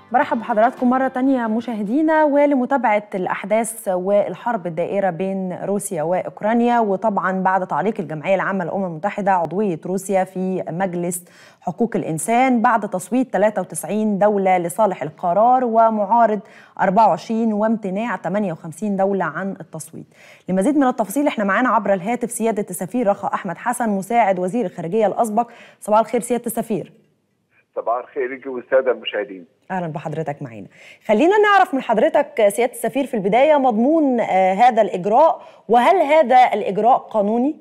برحب بحضراتكم مرة تانية مشاهدينا ولمتابعة الأحداث والحرب الدائرة بين روسيا وأوكرانيا وطبعا بعد تعليق الجمعية العامة للأمم المتحدة عضوية روسيا في مجلس حقوق الإنسان بعد تصويت 93 دولة لصالح القرار ومعارض 24 وامتناع 58 دولة عن التصويت لمزيد من التفاصيل احنا معانا عبر الهاتف سيادة السفير رخا أحمد حسن مساعد وزير الخارجية الأسبق صباح الخير سيادة السفير صباح الخير ليكي والساده المشاهدين اهلا بحضرتك معانا خلينا نعرف من حضرتك سياده السفير في البدايه مضمون آه هذا الاجراء وهل هذا الاجراء قانوني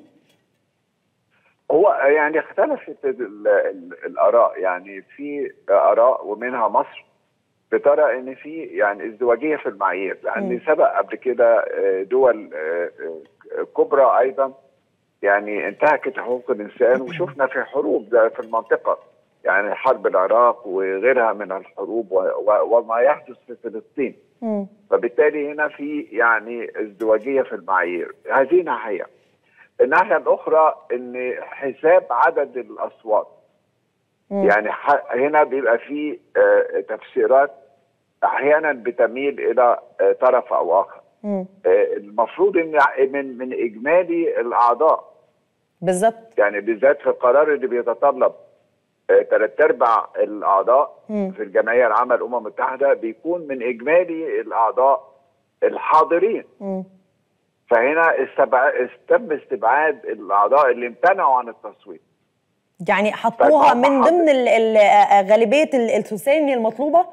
هو يعني اختلفت الاراء يعني في اراء ومنها مصر بترى ان في يعني ازدواجيه في المعايير لان سبق قبل كده دول كبرى ايضا يعني انتهكت حقوق الانسان وشفنا في حروب في المنطقه يعني حرب العراق وغيرها من الحروب وما يحدث في فلسطين م. فبالتالي هنا في يعني ازدواجيه في المعايير هذه ناحيه الناحيه الاخرى ان حساب عدد الاصوات م. يعني هنا بيبقى في تفسيرات احيانا بتميل الى طرف او اخر م. المفروض ان من من اجمالي الاعضاء بالظبط يعني بالذات في القرار اللي بيتطلب ثلاث ارباع الاعضاء مم. في الجمعيه العامه للامم المتحده بيكون من اجمالي الاعضاء الحاضرين مم. فهنا استبع... تم استبعاد الاعضاء اللي امتنعوا عن التصويت يعني حطوها من ضمن ال ال غالبيه الثلثين المطلوبه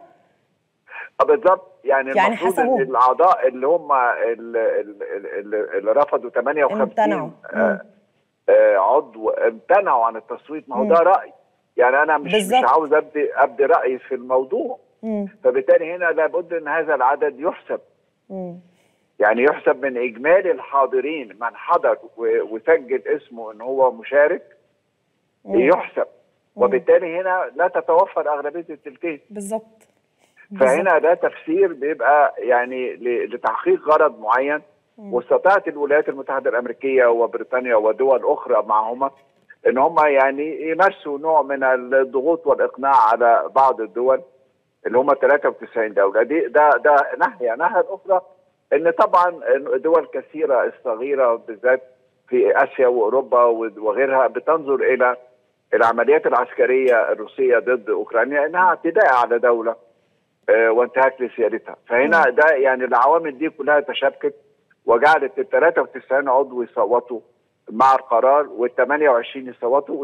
بالظبط يعني, يعني المفروض حسبوه. ان الاعضاء اللي هم اللي, اللي, اللي رفضوا 58 امتنعوا. آه آه عضو امتنعوا عن التصويت ما هو ده راي يعني انا مش بالزبط. مش عاوز ابدي ابدي رايي في الموضوع مم. فبالتالي هنا لابد ان هذا العدد يحسب مم. يعني يحسب من اجمالي الحاضرين من حضر وسجل اسمه ان هو مشارك مم. يحسب وبالتالي هنا لا تتوفر اغلبيه التلتين بالظبط فهنا ده تفسير بيبقى يعني لتحقيق غرض معين واستطاعت الولايات المتحده الامريكيه وبريطانيا ودول اخرى معهما ان هم يعني يمارسوا نوع من الضغوط والاقناع على بعض الدول اللي هم 93 دوله دي ده ده ناحيه، الناحيه الاخرى ان طبعا دول كثيره الصغيره بالذات في اسيا واوروبا وغيرها بتنظر الى العمليات العسكريه الروسيه ضد اوكرانيا انها اعتداء على دوله وانتهاك لسيادتها، فهنا ده يعني العوامل دي كلها تشابكت وجعلت ال 93 عضو يصوتوا مع القرار وال 28 يصوتوا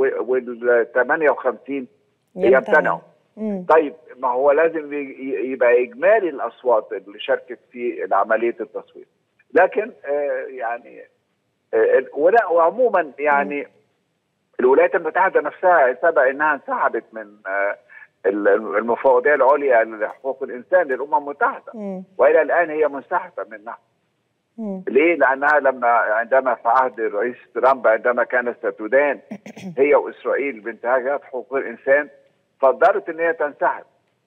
وال 58 يمتنعوا طيب ما هو لازم يبقى اجمالي الاصوات اللي شاركت في عمليه التصويت لكن آه يعني آه ولا وعموما يعني م. الولايات المتحده نفسها سبق انها انسحبت من آه المفوضيه العليا لحقوق الانسان للامم المتحده م. والى الان هي منسحبه منها ليه؟ لانها لما عندما في عهد الرئيس ترامب عندما كانت ستدان هي واسرائيل بانتهاكات حقوق الانسان فضلت ان هي تنسحب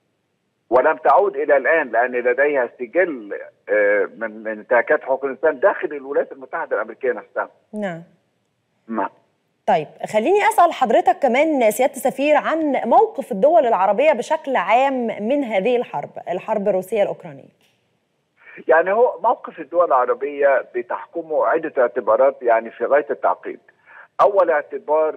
ولم تعود الى الان لان لديها سجل من انتهاكات حقوق الانسان داخل الولايات المتحده الامريكيه نفسها. نعم. نعم. طيب خليني اسال حضرتك كمان سياده السفير عن موقف الدول العربيه بشكل عام من هذه الحرب، الحرب الروسيه الاوكرانيه. يعني هو موقف الدول العربية بتحكمه عدة اعتبارات يعني في غاية التعقيد أول اعتبار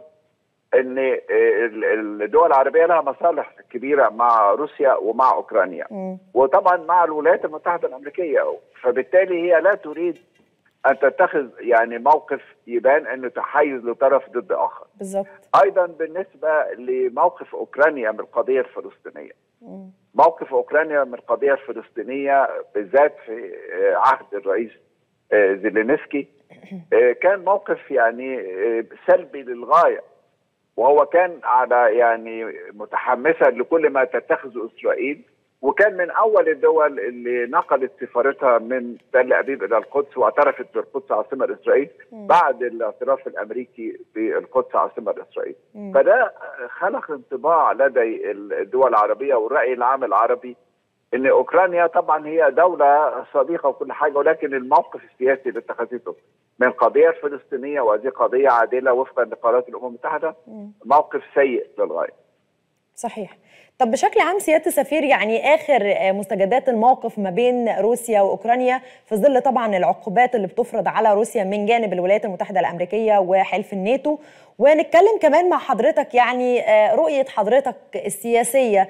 أن الدول العربية لها مصالح كبيرة مع روسيا ومع أوكرانيا م. وطبعا مع الولايات المتحدة الأمريكية فبالتالي هي لا تريد أن تتخذ يعني موقف يبان أنه تحيز لطرف ضد آخر بالظبط أيضا بالنسبة لموقف أوكرانيا من القضية الفلسطينية م. موقف اوكرانيا من القضيه الفلسطينيه بالذات في عهد الرئيس زيلينسكي كان موقف يعني سلبي للغايه وهو كان على يعني متحمسا لكل ما تتخذه اسرائيل وكان من اول الدول اللي نقلت سفارتها من تل ابيب الى القدس واعترفت بالقدس عاصمه لاسرائيل بعد الاعتراف الامريكي بالقدس عاصمه لاسرائيل فده خلق انطباع لدي الدول العربيه والراي العام العربي ان اوكرانيا طبعا هي دوله صديقه وكل حاجه ولكن الموقف السياسي اللي اتخذته من القضيه الفلسطينيه وهذه قضيه عادله وفقا لقرارات الامم المتحده موقف سيء للغايه صحيح طب بشكل عام سياده السفير يعني اخر مستجدات الموقف ما بين روسيا واوكرانيا في ظل طبعا العقوبات اللي بتفرض على روسيا من جانب الولايات المتحده الامريكيه وحلف الناتو ونتكلم كمان مع حضرتك يعني رؤيه حضرتك السياسيه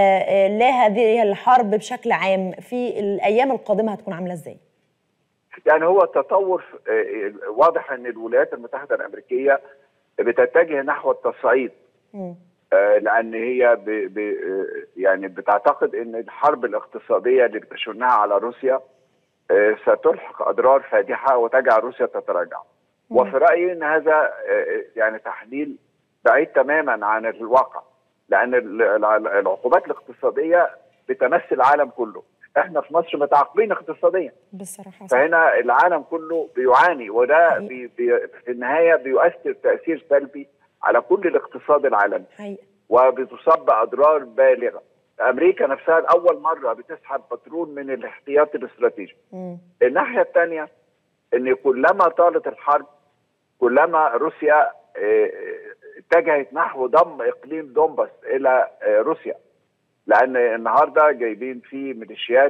لهذه الحرب بشكل عام في الايام القادمه هتكون عامله ازاي؟ يعني هو التطور واضح ان الولايات المتحده الامريكيه بتتجه نحو التصعيد م. لان هي ب ب يعني بتعتقد ان الحرب الاقتصاديه اللي بتشنها على روسيا ستلحق اضرار فادحه وتجعل روسيا تتراجع. وفي رايي ان هذا يعني تحليل بعيد تماما عن الواقع لان العقوبات الاقتصاديه بتمس العالم كله. احنا في مصر متعاقبين اقتصاديا بصراحه فهنا العالم كله بيعاني وده بي بي في النهايه بيؤثر تاثير سلبي على كل الاقتصاد العالمي حقيقة. وبتصاب باضرار بالغه امريكا نفسها لاول مره بتسحب بترول من الاحتياط الاستراتيجي الناحيه الثانيه ان كلما طالت الحرب كلما روسيا اتجهت نحو ضم اقليم دونباس الى روسيا لان النهارده جايبين فيه ميليشيات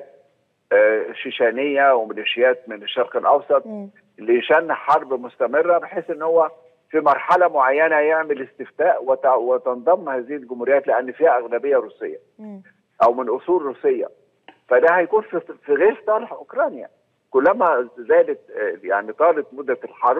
شيشانيه وميليشيات من الشرق الاوسط لشن حرب مستمره بحيث ان هو في مرحله معينه يعمل استفتاء وتنضم هذه الجمهوريات لان فيها اغلبيه روسيه او من اصول روسيه فده هيكون في في غير صالح اوكرانيا كلما زادت يعني طالت مده الحرب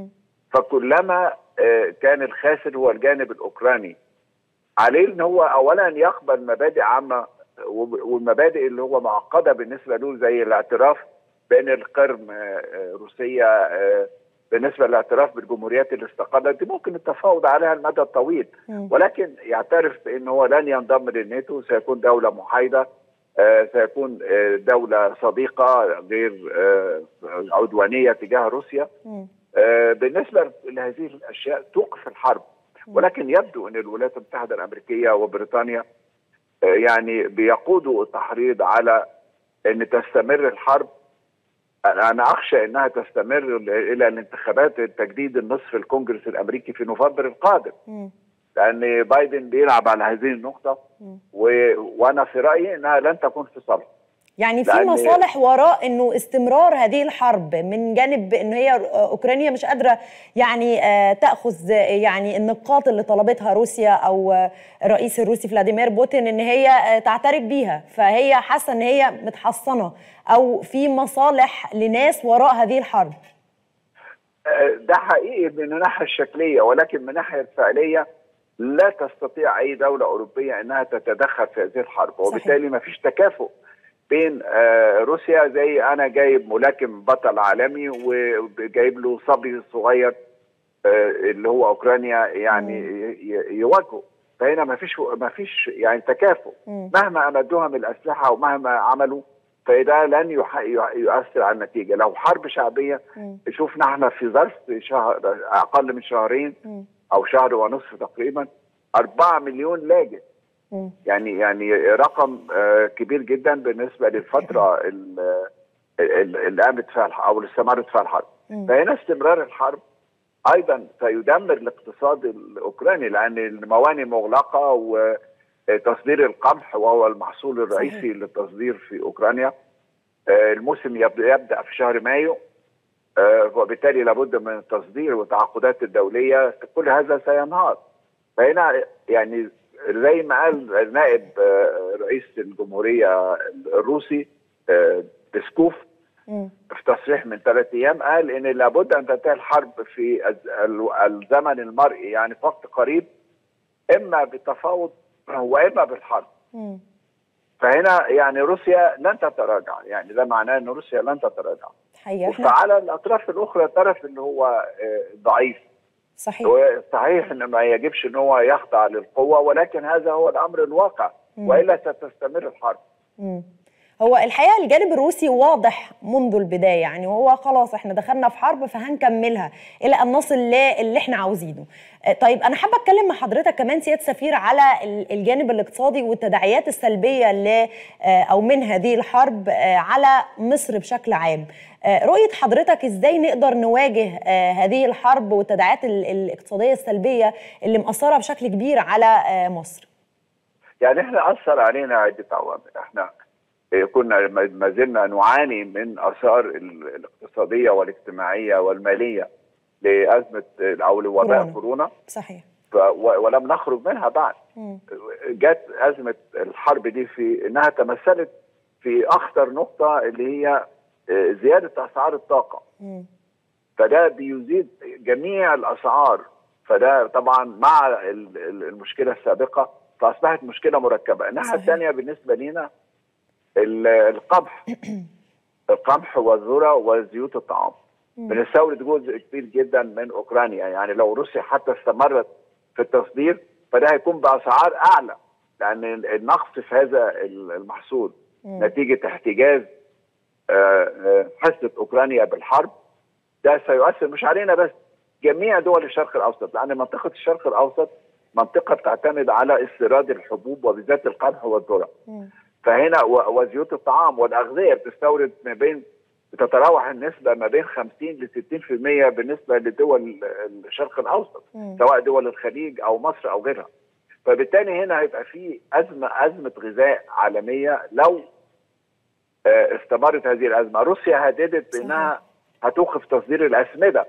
فكلما كان الخاسر هو الجانب الاوكراني عليه ان هو اولا يقبل مبادئ عامه والمبادئ اللي هو معقده بالنسبه له زي الاعتراف بان القرم روسيه بالنسبه للاعتراف بالجمهوريات اللي استقلت دي ممكن التفاوض عليها المدى الطويل ولكن يعترف بان هو لن ينضم للناتو سيكون دوله محايده سيكون دوله صديقه غير عدوانيه تجاه روسيا بالنسبه لهذه الاشياء توقف الحرب ولكن يبدو ان الولايات المتحده الامريكيه وبريطانيا يعني بيقودوا التحريض على ان تستمر الحرب انا اخشى انها تستمر الى الانتخابات تجديد النصف الكونجرس الامريكي في نوفمبر القادم لان بايدن بيلعب على هذه النقطه و... وانا في رايي انها لن تكون في صالحه يعني في مصالح وراء انه استمرار هذه الحرب من جانب ان هي اوكرانيا مش قادره يعني تاخذ يعني النقاط اللي طلبتها روسيا او الرئيس الروسي فلاديمير بوتين ان هي تعترف بيها فهي حاسه ان هي متحصنه او في مصالح لناس وراء هذه الحرب ده حقيقي من الناحيه الشكليه ولكن من الناحيه الفعليه لا تستطيع اي دوله اوروبيه انها تتدخل في هذه الحرب وبالتالي ما فيش تكافؤ بين روسيا زي انا جايب ملاكم بطل عالمي وجايب له صبي صغير اللي هو اوكرانيا يعني يواجهه فهنا ما فيش ما فيش يعني تكافؤ مهما امدوها من الاسلحه ومهما عملوا فده لن يؤثر على النتيجه لو حرب شعبيه شوفنا احنا في ظرف شهر اقل من شهرين او شهر ونصف تقريبا 4 مليون لاجئ يعني يعني رقم كبير جدا بالنسبه للفتره اللي قامت فيها او اللي استمرت فيها الحرب فهنا استمرار الحرب ايضا سيدمر الاقتصاد الاوكراني لان الموانئ مغلقه وتصدير القمح وهو المحصول الرئيسي للتصدير في اوكرانيا الموسم يبدا في شهر مايو وبالتالي لابد من التصدير والتعاقدات الدوليه كل هذا سينهار فهنا يعني زي ما قال نائب رئيس الجمهوريه الروسي بسكوف في تصريح من ثلاث ايام قال ان لابد ان تنتهي الحرب في الزمن المرئي يعني في وقت قريب اما بالتفاوض واما بالحرب. فهنا يعني روسيا لن تتراجع يعني ده معناه ان روسيا لن تتراجع. حقيقة وعلى الاطراف الاخرى الطرف اللي هو ضعيف صحيح صحيح ان ما يجبش ان هو يخضع للقوه ولكن هذا هو الامر الواقع والا ستستمر الحرب. مم. هو الحقيقه الجانب الروسي واضح منذ البدايه يعني وهو خلاص احنا دخلنا في حرب فهنكملها الى ان نصل للي احنا عاوزينه. طيب انا حابه اتكلم مع حضرتك كمان سياده سفير على الجانب الاقتصادي والتداعيات السلبيه ل او من هذه الحرب على مصر بشكل عام. رؤيه حضرتك ازاي نقدر نواجه هذه الحرب والتداعيات الاقتصاديه السلبيه اللي مأثره بشكل كبير على مصر؟ يعني احنا اثر علينا عده عوامل احنا كنا ما زلنا نعاني من اثار الاقتصاديه والاجتماعيه والماليه لازمه او لوباء كورونا صحيح ولم نخرج منها بعد جت ازمه الحرب دي في انها تمثلت في اخطر نقطه اللي هي زياده اسعار الطاقه مم. فده بيزيد جميع الاسعار فده طبعا مع المشكله السابقه فاصبحت مشكله مركبه الناحيه الثانيه بالنسبه لنا القمح القمح والذره وزيوت الطعام بنستورد جزء كبير جدا من اوكرانيا يعني لو روسيا حتى استمرت في التصدير فده هيكون باسعار اعلى لان النقص في هذا المحصول مم. نتيجه احتجاز حصه اوكرانيا بالحرب ده سيؤثر مش علينا بس جميع دول الشرق الاوسط لان منطقه الشرق الاوسط منطقه بتعتمد على استيراد الحبوب وبالذات القمح والذره فهنا وزيوت الطعام والاغذيه بتستورد ما بين بتتراوح النسبه ما بين 50 ل 60% بالنسبه لدول الشرق الاوسط مم. سواء دول الخليج او مصر او غيرها فبالتالي هنا هيبقى في ازمه ازمه غذاء عالميه لو استمرت هذه الازمه روسيا هددت بانها هتوقف تصدير الاسمده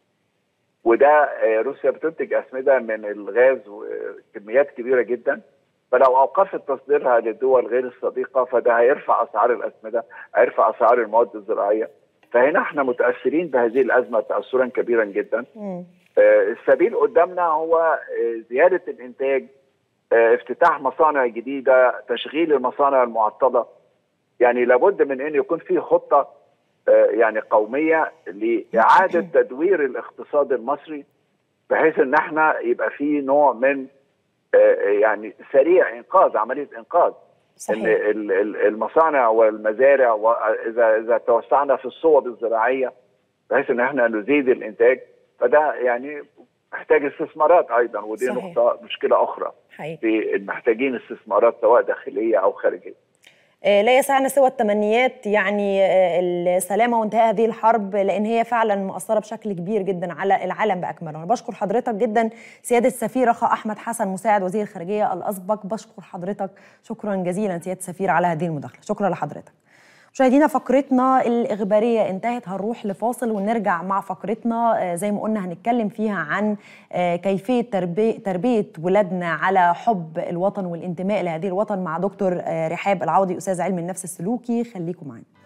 وده روسيا بتنتج اسمده من الغاز كميات كبيره جدا فلو اوقفت تصديرها للدول غير الصديقه فده هيرفع اسعار الاسمده هيرفع اسعار المواد الزراعيه فهنا احنا متاثرين بهذه الازمه تاثرا كبيرا جدا مم. السبيل قدامنا هو زياده الانتاج افتتاح مصانع جديده تشغيل المصانع المعطله يعني لابد من ان يكون في خطه يعني قوميه لاعاده تدوير الاقتصاد المصري بحيث ان احنا يبقى في نوع من يعني سريع انقاذ عمليه انقاذ صحيح. ان المصانع والمزارع واذا اذا توسعنا في الصوب الزراعيه بحيث ان احنا نزيد الانتاج فده يعني محتاج استثمارات ايضا ودي صحيح. نقطه مشكله اخرى حقيقي. في محتاجين استثمارات سواء داخليه او خارجيه لا يسعنا سوى التمنيات يعني السلامه وانتهاء هذه الحرب لان هي فعلا مؤثره بشكل كبير جدا على العالم باكمله انا بشكر حضرتك جدا سياده السفير رخا احمد حسن مساعد وزير الخارجيه الاسبق بشكر حضرتك شكرا جزيلا سياده السفير على هذه المداخله شكرا لحضرتك مشاهدينا فقرتنا الإخبارية انتهت هنروح لفاصل ونرجع مع فقرتنا زي ما قلنا هنتكلم فيها عن كيفية تربية, تربية ولادنا على حب الوطن والانتماء لهذه الوطن مع دكتور رحاب العوضي أستاذ علم النفس السلوكي خليكم معنا